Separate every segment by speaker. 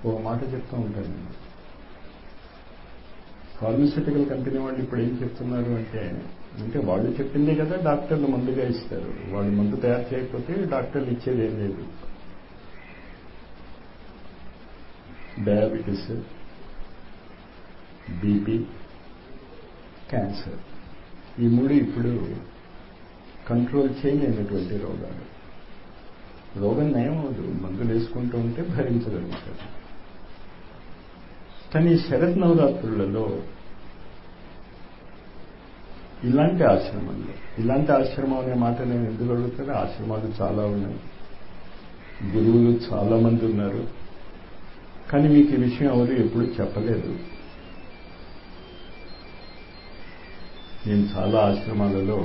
Speaker 1: ఒక మాట చెప్తూ ఉంటాను నేను ఫార్మస్యూటికల్ కంపెనీ వాళ్ళు ఇప్పుడు ఏం చెప్తున్నారు అంటే అంటే వాళ్ళు చెప్పిందే కదా డాక్టర్లు మందుగా ఇస్తారు వాళ్ళు మందు తయారు చేయకపోతే డాక్టర్లు ఇచ్చేది ఏం లేదు డయాబెటీస్ బీపీ క్యాన్సర్ ఈ మూడు ఇప్పుడు కంట్రోల్ చేయలేనటువంటి రోగాలు రోగం నయం అవదు మందులు వేసుకుంటూ ఉంటే భరించగలుగుతారు కానీ శరత్ నవరాత్రులలో ఇలాంటి ఆశ్రమంలో ఇలాంటి ఆశ్రమం అనే మాట నేను ఎందుకు అడుగుతాను ఆశ్రమాలు చాలా ఉన్నాయి గురువులు చాలా మంది ఉన్నారు కానీ మీకు ఈ విషయం ఎవరు ఎప్పుడు చెప్పలేదు నేను చాలా ఆశ్రమాలలో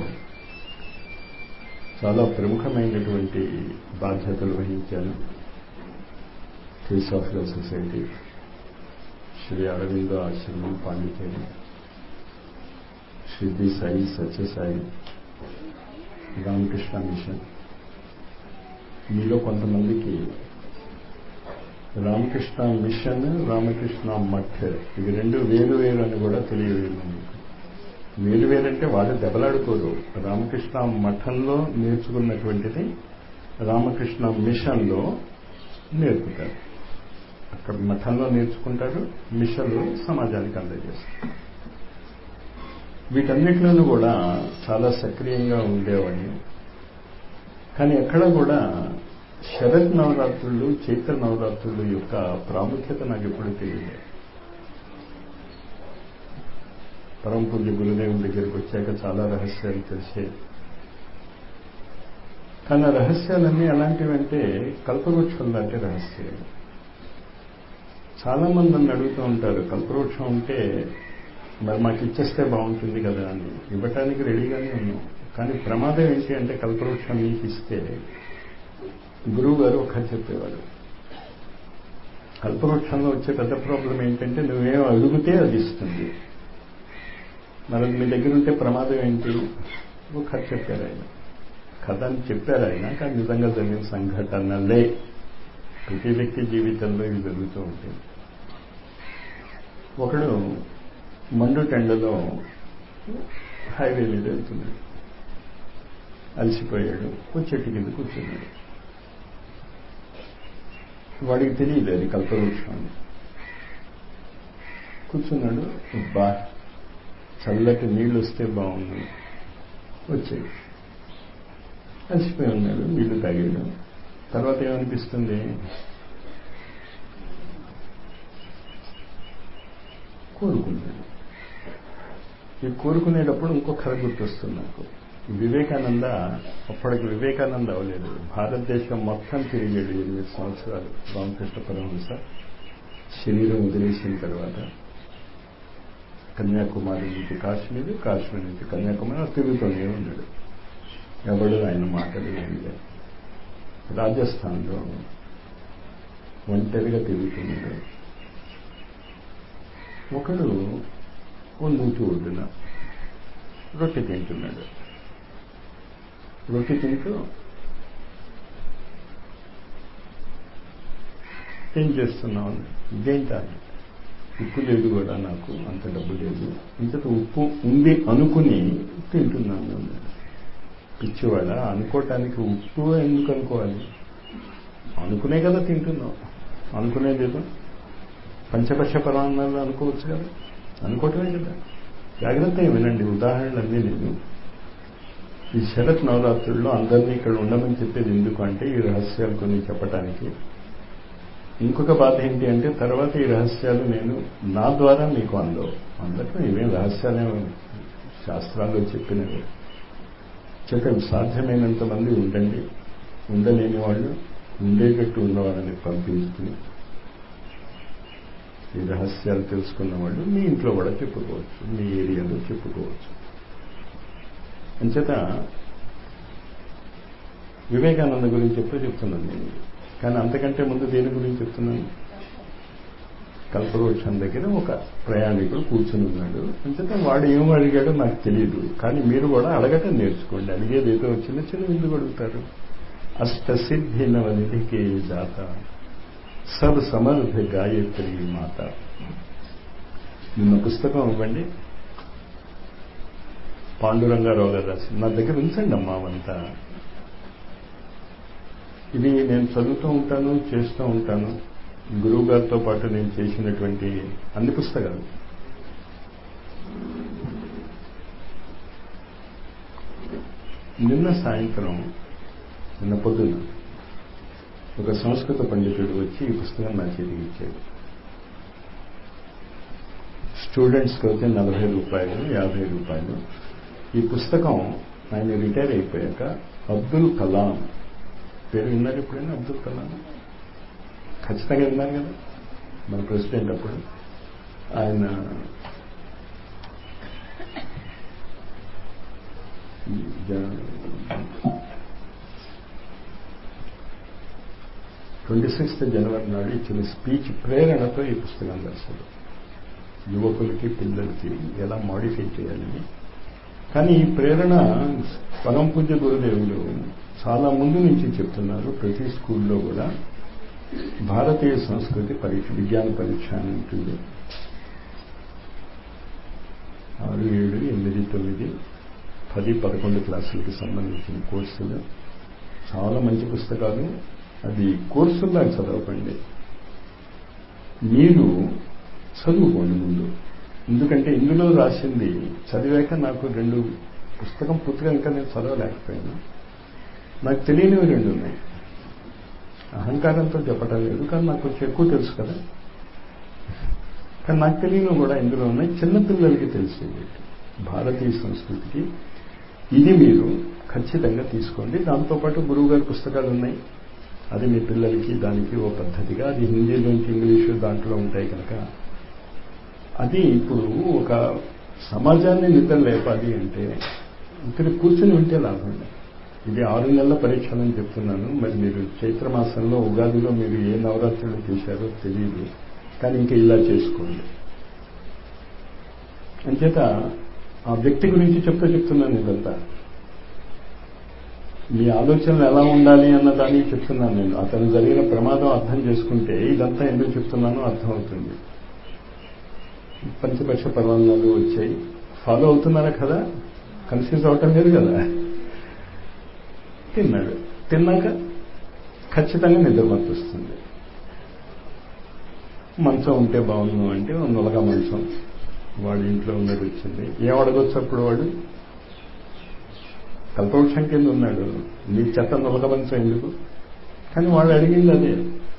Speaker 1: చాలా ప్రముఖమైనటువంటి బాధ్యతలు వహించాను థియోసాఫికల్ సొసైటీ శ్రీ అరవిందో ఆశ్రమం పాండిచేరి సిద్ధి సాయి సత్యసాయి రామకృష్ణ మిషన్ మీలో కొంతమందికి రామకృష్ణ మిషన్ రామకృష్ణ మఠ్ ఇవి రెండు వేరు వేరు అని కూడా తెలియదు మీకు వేరు వేరంటే వాళ్ళు దెబ్బలాడుకోరు రామకృష్ణ మఠంలో నేర్చుకున్నటువంటిది రామకృష్ణ మిషన్లో నేర్పుతారు అక్కడ మఠంలో నేర్చుకుంటారు మిషన్లో సమాజానికి అందజేస్తారు వీటన్నిటిలోనూ కూడా చాలా సక్రియంగా ఉండేవాడిని కానీ ఎక్కడ కూడా శరత్ నవరాత్రులు చైత్ర నవరాత్రులు యొక్క ప్రాముఖ్యత నాకు ఎప్పుడు తెలియదు పరమ పూజ్య గురుదేవుని దగ్గరికి వచ్చాక చాలా రహస్యాలు తెలిసాయి కానీ ఆ రహస్యాలన్నీ ఎలాంటివంటే కల్పవృక్షం లాంటి రహస్యాలు చాలా మంది నన్ను అడుగుతూ ఉంటారు కల్పవృక్షం ఉంటే మరి మాకు ఇచ్చేస్తే బాగుంటుంది కదా అని ఇవ్వటానికి రెడీగానే ఉన్నాం కానీ ప్రమాదం ఏంటి అంటే కల్పవృక్షం నీకు ఇస్తే గురువు గారు ఒక చెప్పేవాడు కల్పవృక్షంలో వచ్చే పెద్ద ప్రాబ్లం ఏంటంటే నువ్వేం అడిగితే అది ఇస్తుంది మరి మీ దగ్గర ఉంటే ప్రమాదం ఏంటి ఒక కథ చెప్పారు ఆయన కథ అని చెప్పారు ఆయన కానీ నిజంగా జరిగిన సంఘటనలే ప్రతి వ్యక్తి జీవితంలో ఇవి జరుగుతూ ఉంటాయి ఒకడు మండు టెండలో హైవే మీద వెళ్తున్నాడు అలసిపోయాడు ఓ చెట్టు కింద కూర్చున్నాడు వాడికి తెలియదు అది కల్పవృక్షం కూర్చున్నాడు బా చల్లటి నీళ్ళు వస్తే బాగుంది వచ్చాయి అలసిపోయి ఉన్నాడు నీళ్లు తాగాడు తర్వాత ఏమనిపిస్తుంది కోరుకున్నాడు ఈ కోరుకునేటప్పుడు ఇంకో కథ గుర్తొస్తుంది నాకు వివేకానంద అప్పటికి వివేకానంద అవ్వలేదు భారతదేశం మొత్తం తిరిగాడు ఎనిమిది సంవత్సరాలు రామకృష్ణ పరమహంస శరీరం వదిలేసిన తర్వాత కన్యాకుమారి నుంచి కాశ్మీర్ కాశ్మీర్ నుంచి కన్యాకుమారి తిరుగుతూనే ఉన్నాడు ఎవడు ఆయన మాటలు వినలే రాజస్థాన్లో ఒంటరిగా తిరుగుతున్నాడు ఒకడు ఓ నూతి ఒడ్డున రొట్టె తింటున్నాడు రొట్టె తింటూ ఏం చేస్తున్నావు ఇదేంటా ఉప్పు లేదు కూడా నాకు అంత డబ్బు లేదు ఇంతటి ఉప్పు ఉంది అనుకుని తింటున్నాను పిచ్చివాడ అనుకోవటానికి ఉప్పు ఎందుకు అనుకోవాలి అనుకునే కదా తింటున్నావు అనుకునేదేదో పంచపక్ష పరాన్నాలు అనుకోవచ్చు కదా అనుకోవటమే కదా జాగ్రత్తగా వినండి ఉదాహరణలన్నీ నేను ఈ శరత్ నవరాత్రుల్లో అందరినీ ఇక్కడ ఉండమని చెప్పేది ఎందుకు అంటే ఈ రహస్యాలు కొన్ని చెప్పటానికి ఇంకొక బాధ ఏంటి అంటే తర్వాత ఈ రహస్యాలు నేను నా ద్వారా మీకు అందవు అందరికీ ఇవేం రహస్యాలే శాస్త్రాల్లో చెప్పినవి చెప్ప సాధ్యమైనంత మంది ఉండండి ఉండలేని వాళ్ళు ఉండేటట్టు ఉన్నవాళ్ళని పంపించుకుని ఈ రహస్యాలు తెలుసుకున్న వాళ్ళు మీ ఇంట్లో కూడా చెప్పుకోవచ్చు మీ ఏరియాలో చెప్పుకోవచ్చు అంచేత వివేకానంద గురించి చెప్తూ చెప్తున్నాను నేను కానీ అంతకంటే ముందు దేని గురించి చెప్తున్నాను కల్పవృక్షం దగ్గర ఒక ప్రయాణికుడు కూర్చుని ఉన్నాడు అంచేత వాడు ఏం అడిగాడో నాకు తెలియదు కానీ మీరు కూడా అడగటం నేర్చుకోండి అడిగేది ఏదో చిన్న చిన్న ఎందుకు అడుగుతారు అష్టసిద్ధి నవనిధికి దాత సబ్ సమర్థ గాయత్రి మాత నిన్న పుస్తకం ఇవ్వండి పాండురంగారావు గారు రాసి నా దగ్గర ఉంచండి అమ్మా అవంతా ఇది నేను చదువుతూ ఉంటాను చేస్తూ ఉంటాను గురువు గారితో పాటు నేను చేసినటువంటి అన్ని పుస్తకాలు నిన్న సాయంత్రం నిన్న పొద్దున ఒక సంస్కృత పండితుడు వచ్చి ఈ పుస్తకం నా చేతికి ఇచ్చాడు స్టూడెంట్స్కి అయితే నలభై రూపాయలు యాభై రూపాయలు ఈ పుస్తకం ఆయన రిటైర్ అయిపోయాక అబ్దుల్ కలాం పేరు విన్నారు ఎప్పుడైనా అబ్దుల్ కలాం ఖచ్చితంగా విన్నారు కదా మన ప్రెసిడెంట్ అప్పుడు ఆయన ట్వంటీ సిక్స్త్ జనవరి నాడు ఇచ్చిన స్పీచ్ ప్రేరణతో ఈ పుస్తకం రాశారు యువకులకి పిల్లలకి ఎలా మాడిఫై చేయాలని కానీ ఈ ప్రేరణ పరమ పూజ్య గురుదేవులు చాలా ముందు నుంచి చెప్తున్నారు ప్రతి స్కూల్లో కూడా భారతీయ సంస్కృతి పరీక్ష విజ్ఞాన పరీక్ష అని ఉంటుంది ఆరు ఏడు ఎనిమిది తొమ్మిది పది పదకొండు క్లాసులకి సంబంధించిన కోర్సులు చాలా మంచి పుస్తకాలు అది కోర్సుల్లా చదవకండి మీరు చదువుకోండి ముందు ఎందుకంటే ఇందులో రాసింది చదివాక నాకు రెండు పుస్తకం పుస్తకం ఇంకా నేను చదవలేకపోయాను నాకు తెలియనివి రెండు ఉన్నాయి అహంకారంతో చెప్పటం లేదు కానీ నాకు కొంచెం ఎక్కువ తెలుసు కదా కానీ నాకు తెలియనివి కూడా ఇందులో ఉన్నాయి చిన్నపిల్లలకి తెలిసేది భారతీయ సంస్కృతికి ఇది మీరు ఖచ్చితంగా తీసుకోండి దాంతోపాటు గురువు గారి పుస్తకాలు ఉన్నాయి అది మీ పిల్లలకి దానికి ఓ పద్ధతిగా అది హిందీలోంచి ఇంగ్లీషు దాంట్లో ఉంటాయి కనుక అది ఇప్పుడు ఒక సమాజాన్ని నిద్ర లేపాలి అంటే ఇక్కడ కూర్చొని ఉంటే లాభం ఇది ఆరు నెలల పరీక్షలని చెప్తున్నాను మరి మీరు చైత్రమాసంలో ఉగాదిలో మీరు ఏ నవరాత్రులు చేశారో తెలియదు కానీ ఇంకా ఇలా చేసుకోండి అంచేత ఆ వ్యక్తి గురించి చెప్తూ చెప్తున్నాను ఇదంతా మీ ఆలోచనలు ఎలా ఉండాలి అన్న దానికి చెప్తున్నాను నేను అతను జరిగిన ప్రమాదం అర్థం చేసుకుంటే ఇదంతా ఎందుకు చెప్తున్నానో అర్థమవుతుంది పంచపక్ష పర్వణాలు వచ్చాయి ఫాలో అవుతున్నారా కదా కన్ఫ్యూజ్ అవటం లేదు కదా తిన్నాడు తిన్నాక ఖచ్చితంగా నిద్రమత్తు వస్తుంది మంచం ఉంటే బాగుండు అంటే నొలగా మంచం వాడి ఇంట్లో ఉన్నది వచ్చింది ఏం అడగొచ్చు అప్పుడు వాడు కల్పవృక్షం కింద ఉన్నాడు నీ చెత్త నొలక మంచం ఎందుకు కానీ వాడు అడిగింది అదే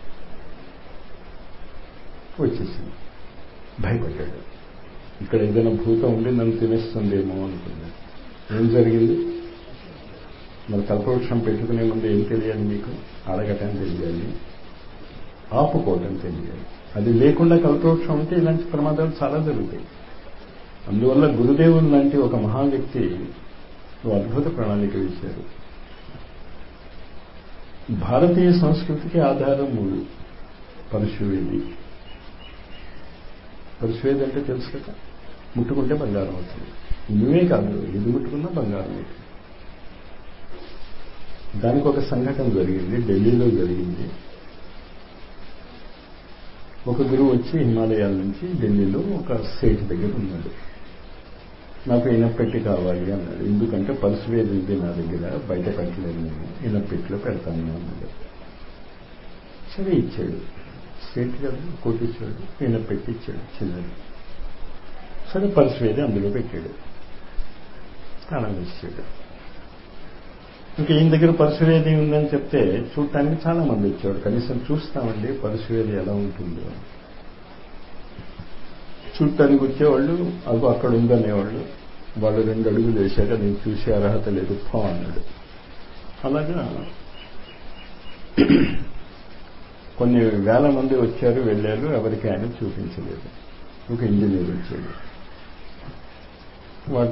Speaker 1: వచ్చేసింది భయపడ్డాడు ఇక్కడ ఏదైనా భూతం ఉండి నన్ను తినేస్తుందేమో అనుకున్నాడు ఏం జరిగింది మరి కల్పవృక్షం పెట్టుకునే ముందు ఏం తెలియాలి మీకు అడగటం తెలియాలి ఆపుకోవటం తెలియాలి అది లేకుండా కల్పవృక్షం ఉంటే ఇలాంటి ప్రమాదాలు చాలా జరుగుతాయి అందువల్ల గురుదేవులు లాంటి ఒక మహా వ్యక్తి అద్భుత ప్రణాళిక వేశారు భారతీయ సంస్కృతికి ఆధారం మూడు పరశువేది పరశువేది అంటే తెలుసు కదా ముట్టుకుంటే బంగారం అవుతుంది నువ్వే కాదు ఇది ముట్టుకున్నా బంగారం అవుతుంది దానికి ఒక సంఘటన జరిగింది ఢిల్లీలో జరిగింది ఒక గురువు వచ్చి హిమాలయాల నుంచి ఢిల్లీలో ఒక సేట్ దగ్గర ఉన్నాడు నాకు ఇనపెట్టి కావాలి అన్నాడు ఎందుకంటే పర్సువేది ఉంది నా దగ్గర బయట పెట్టలేదు నేను ఇనపెట్టిలో పెడతాను అన్నాడు సరే ఇచ్చాడు సేట్ కదా కోటిచ్చాడు ఇనపెట్టి ఇచ్చాడు చిన్నది సరే పర్సువేది అందులో పెట్టాడు తాళం ఇచ్చాడు ఇంకా ఈయన దగ్గర పరశువేది ఉందని చెప్తే చూడటానికి చాలా మంది వచ్చాడు కనీసం చూస్తామండి పరశువేది ఎలా ఉంటుందో చూడటానికి వచ్చేవాళ్ళు అవి అక్కడ ఉందనేవాళ్ళు వాళ్ళు రెండు అడుగులు వేశాక నేను చూసే అర్హత లేదు పో అన్నాడు అలాగా కొన్ని వేల మంది వచ్చారు వెళ్ళారు ఎవరికి ఆయన చూపించలేదు ఒక ఇంజనీర్ వచ్చాడు వాడు